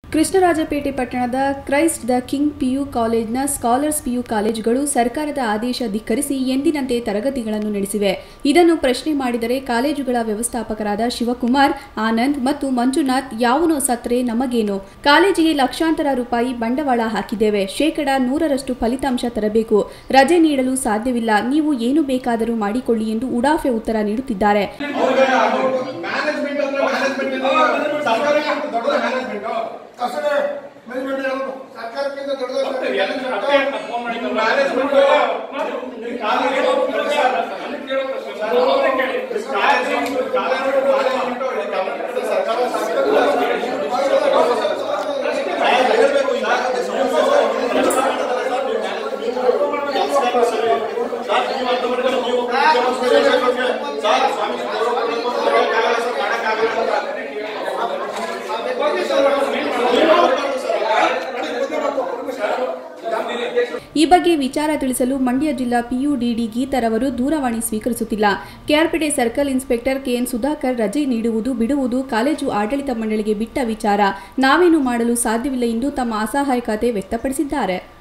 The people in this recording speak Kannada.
ಕೃಷ್ಣರಾಜಪೇಟೆ ಪಟ್ಟಣದ ಕ್ರೈಸ್ಟ್ ದ ಕಿಂಗ್ ಪಿಯು ಕಾಲೇಜ್ನ ಸ್ಕಾಲರ್ಸ್ ಪಿಯು ಕಾಲೇಜುಗಳು ಸರ್ಕಾರದ ಆದೇಶ ಧಿಕ್ಕರಿಸಿ ಎಂದಿನಂತೆ ತರಗತಿಗಳನ್ನು ನಡೆಸಿವೆ ಇದನ್ನು ಪ್ರಶ್ನೆ ಮಾಡಿದರೆ ಕಾಲೇಜುಗಳ ವ್ಯವಸ್ಥಾಪಕರಾದ ಶಿವಕುಮಾರ್ ಆನಂದ್ ಮತ್ತು ಮಂಜುನಾಥ್ ಯಾವನೋ ಸತ್ರೆ ನಮಗೇನು ಕಾಲೇಜಿಗೆ ಲಕ್ಷಾಂತರ ರೂಪಾಯಿ ಬಂಡವಾಳ ಹಾಕಿದ್ದೇವೆ ಶೇಕಡ ನೂರರಷ್ಟು ಫಲಿತಾಂಶ ತರಬೇಕು ರಜೆ ನೀಡಲು ಸಾಧ್ಯವಿಲ್ಲ ನೀವು ಏನು ಬೇಕಾದರೂ ಮಾಡಿಕೊಳ್ಳಿ ಎಂದು ಉಡಾಫೆ ಉತ್ತರ ನೀಡುತ್ತಿದ್ದಾರೆ ಮ್ಯಾನೇಜ್ಮೆಂಟ್ ಅಂದ್ರೆ ಮ್ಯಾನೇಜ್ಮೆಂಟ್ ಸರ್ಕಾರಕ್ಕಿಂತ ದೊಡ್ಡದ ಮ್ಯಾನೇಜ್ಮೆಂಟ್ ಕಸಡೆ ಮ್ಯಾನೇಜ್ಮೆಂಟ್ ಯಾವುದು ಸರ್ಕಾರಕ್ಕಿಂತ ದೊಡ್ಡದಾದ ಮ್ಯಾನೇಜ್ಮೆಂಟ್ ಈ ಬಗ್ಗೆ ವಿಚಾರ ತಿಳಿಸಲು ಮಂಡ್ಯ ಜಿಲ್ಲಾ ಪಿಯುಡಿಡಿ ಗೀತರವರು ದೂರವಾಣಿ ಸ್ವೀಕರಿಸುತ್ತಿಲ್ಲ K R Pete circle inspector KN Sudhakar ರಜೆ ನೀಡುವುದು ಬಿಡುವುದು ಕಾಲೇಜು ಆಡಳಿತ ಮಂಡಳಿಗೆ ಬಿಟ್ಟ ವಿಚಾರ ನಾವೇನು ಮಾಡಲು ಸಾಧ್ಯವಿಲ್ಲ ಎಂದು ತಮ್ಮ ಅಸಹಾಯಕತೆ ವ್ಯಕ್ತಪಡಿಸಿದ್ದಾರೆ